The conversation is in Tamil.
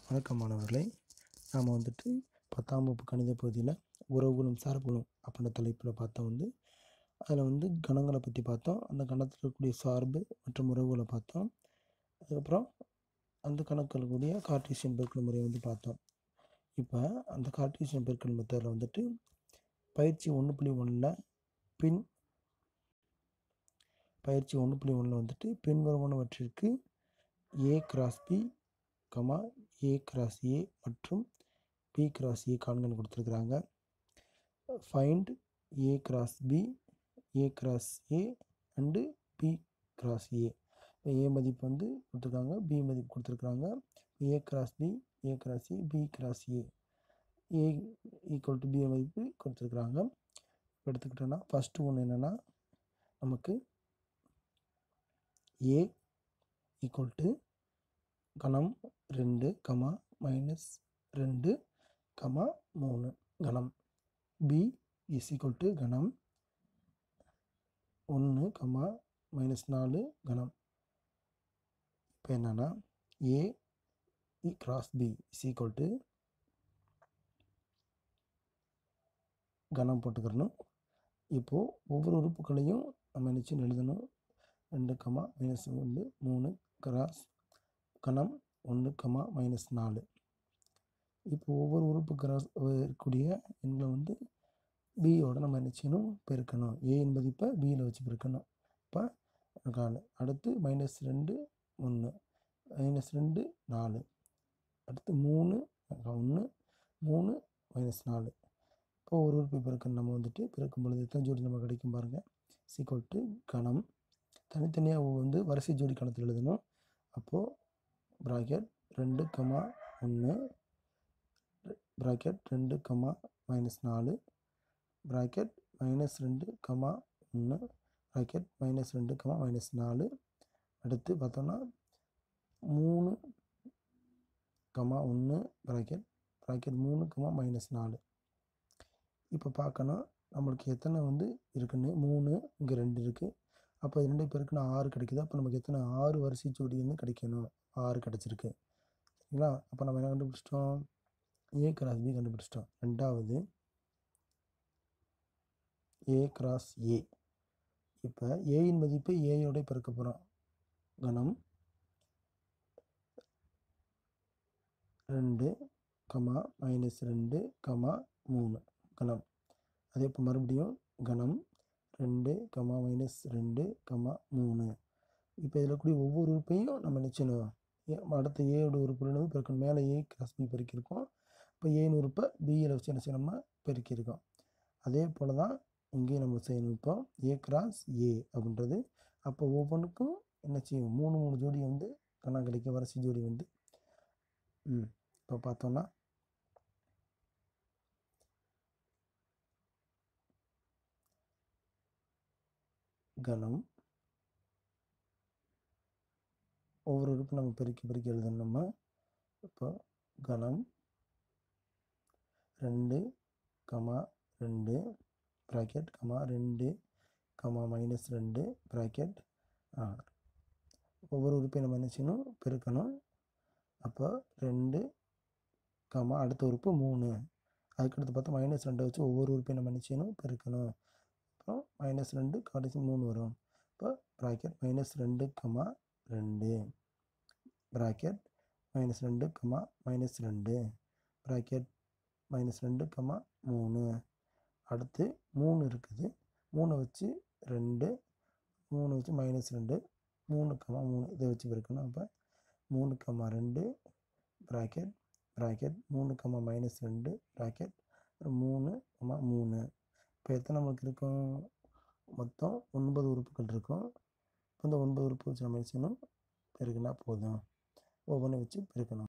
வணக்கம் மாணவர்களே நாம் வந்துட்டு பத்தாம் வகுப்பு கணித பகுதியில் உறவுகளும் சார்புகளும் அப்படின்ற தலைப்பில் பார்த்தோம் வந்து அதில் வந்து கணங்களை பற்றி பார்த்தோம் அந்த கணத்தில் இருக்கக்கூடிய சார்பு மற்றும் உறவுகளை பார்த்தோம் அதுக்கப்புறம் அந்த கணக்கில் இருக்கக்கூடிய கார்ட்டீசியன் பெருக்கல் முறையை வந்து பார்த்தோம் இப்போ அந்த கார்ட்டீசியன் பெருக்கல் மெத்தடில் வந்துட்டு பயிற்சி ஒன்று புள்ளி ஒன்றில் பின் பயிற்சி ஒன்று புள்ளி ஒன்றில் வந்துட்டு பின்வருவனவற்றிற்கு A cross B comma A cross A மற்றும் பி கிராஸ் ஏ காண்கன்னு கொடுத்துருக்குறாங்க find A cross B A cross A and B cross A A மதிப்பு வந்து கொடுத்துருக்காங்க பி மதிப்பு கொடுத்துருக்குறாங்க A cross B A cross A B cross A A equal to B மதிப்பு கொடுத்துருக்குறாங்க எடுத்துக்கிட்டோன்னா ஃபஸ்ட்டு ஒன்று என்னென்னா நமக்கு ஏ ஈக்குவல் டு கணம் ரெண்டு கமா மைனஸ் ரெண்டு கமா மூணு கணம் பி இஸ் ஈக்குவல் டு கணம் ஒன்று கமா மைனஸ் நாலு கணம் இப்போ என்னென்னா A cross B is equal to கணம் போட்டுக்கிறணும் இப்போது ஒவ்வொரு உறுப்புகளையும் நம்ம நினச்சி எழுதணும் ரெண்டு கமா மைனஸ் ஒன்று மூணு கிராஸ் கணம் ஒன்று கமா மைனஸ் நாலு இப்போ ஒவ்வொரு உறுப்பு கிராஸ் இருக்கக்கூடிய எண்களை வந்து பியோட நம்ம என்ன செய்யணும் பெருக்கணும் ஏயின் மதிப்பை பியில் வச்சு பெருக்கணும் இப்போ நாலு அடுத்து மைனஸ் ரெண்டு ஒன்று மைனஸ் ரெண்டு நாலு அடுத்து மூணு ஒன்று மூணு மைனஸ் நாலு இப்போ ஒரு உறுப்பு பெருக்கணும் நம்ம வந்துட்டு பெருக்கும் பொழுது எத்தனை ஜோடி நம்ம கிடைக்கும் பாருங்கள் சீக்வல் டு கணம் தனித்தனியாக வந்து வரிசை ஜோடி கணத்தில் எழுதணும் அப்போது ப்ராக்கெட் ரெண்டு கமா ஒன்று ப்ராக்கெட் ரெண்டு கமா மைனஸ் நாலு ப்ராக்கெட் மைனஸ் ரெண்டு கமா ஒன்று ப்ராக்கெட் மைனஸ் ரெண்டு கமா மைனஸ் நாலு அடுத்து பார்த்தோன்னா மூணு கமா ஒன்று ப்ராக்கெட் ப்ராக்கெட் மூணு கமா மைனஸ் நாலு இப்போ பார்க்கணும் நம்மளுக்கு எத்தனை வந்து இருக்குன்னு மூணு இங்கே ரெண்டு இருக்குது அப்போ இது ரெண்டு பேருக்குன்னு ஆறு கிடைக்குது அப்போ நமக்கு எத்தனை ஆறு வரிசை ஜோடி வந்து கிடைக்கணும் ஆறு கிடச்சிருக்கு சரிங்களா அப்போ நம்ம என்ன கண்டுபிடிச்சிட்டோம் ஏ கிராஸ் பி கண்டுபிடிச்சிட்டோம் ரெண்டாவது ஏ கிராஸ் ஏ இப்போ ஏயின் மதிப்பை ஏயோட பெருக்க போகிறோம் கணம் ரெண்டு கமா மைனஸ் ரெண்டு கமா மூணு கணம் அதே இப்போ மறுபடியும் கணம் ரெண்டு கமா மைனஸ் ரெண்டு கமா மூணு இப்போ இதில் கூடிய ஒவ்வொரு உறுப்பையும் நம்ம நிச்சயம் அடுத்த ஏயோட உறுப்புலேருந்து பெருக்கணும் மேலே ஏ கிராஸ் பி பெருக்கியிருக்கோம் இப்போ ஏன்னு உறுப்பை பியில் வச்சு என்ன செய்யணும்னா பெருக்கியிருக்கோம் அதே போல் தான் இங்கேயும் நம்ம செய்யணும் இப்போ ஏ கிராஸ் ஏ அப்படின்றது அப்போ ஒவ்வொன்றுக்கும் என்ன செய்யும் மூணு மூணு ஜோடி வந்து கணா கிடைக்க வரிசை ஜோடி வந்து ம் இப்போ பார்த்தோன்னா கணம் ஒவ்வொரு உறுப்பு நம்ம பெருக்கி பெருக்கி எழுதணும் நம்ம இப்போ கணம் ரெண்டு கமா ரெண்டு ப்ராக்கெட் கமா ரெண்டு கமா மைனஸ் ரெண்டு ப்ராக்கெட் ஒவ்வொரு உறுப்பையும் நம்ம என்ன செய்யணும் பெருக்கணும் அப்போ ரெண்டு கமா அடுத்த உறுப்பு மூணு அதுக்கடுத்து பார்த்தா மைனஸ் ரெண்டை வச்சு ஒவ்வொரு உறுப்பையும் நம்ம என்ன செய்யணும் பெருக்கணும் அப்புறம் மைனஸ் ரெண்டு கடைசி மூணு வரும் இப்போ ப்ராக்கெட் மைனஸ் ரெண்டு கமா ரெண்டு ப்ராக்கெட் மைனஸ் ரெண்டு கமா மைனஸ் ரெண்டு ப்ராக்கெட் மைனஸ் ரெண்டு கமா மூணு அடுத்து மூணு இருக்குது மூணை வச்சு ரெண்டு மூணு வச்சு மைனஸ் ரெண்டு மூணு கமா மூணு இதை வச்சு பெருக்கணும் அப்போ மூணு கமா ரெண்டு ப்ராக்கெட் ப்ராக்கெட் மூணு கமா மைனஸ் ரெண்டு ப்ராக்கெட் மூணு கமா மூணு இப்போ எத்தனை நமக்கு இருக்கும் மொத்தம் ஒன்பது உறுப்புகள் இருக்கும் இப்போ இந்த ஒன்பது உறுப்பு வச்சு நம்ம என்ன செய்யணும் பெருக்கினா போதும் ஒவ்வொன்றை வச்சு பெருக்கணும்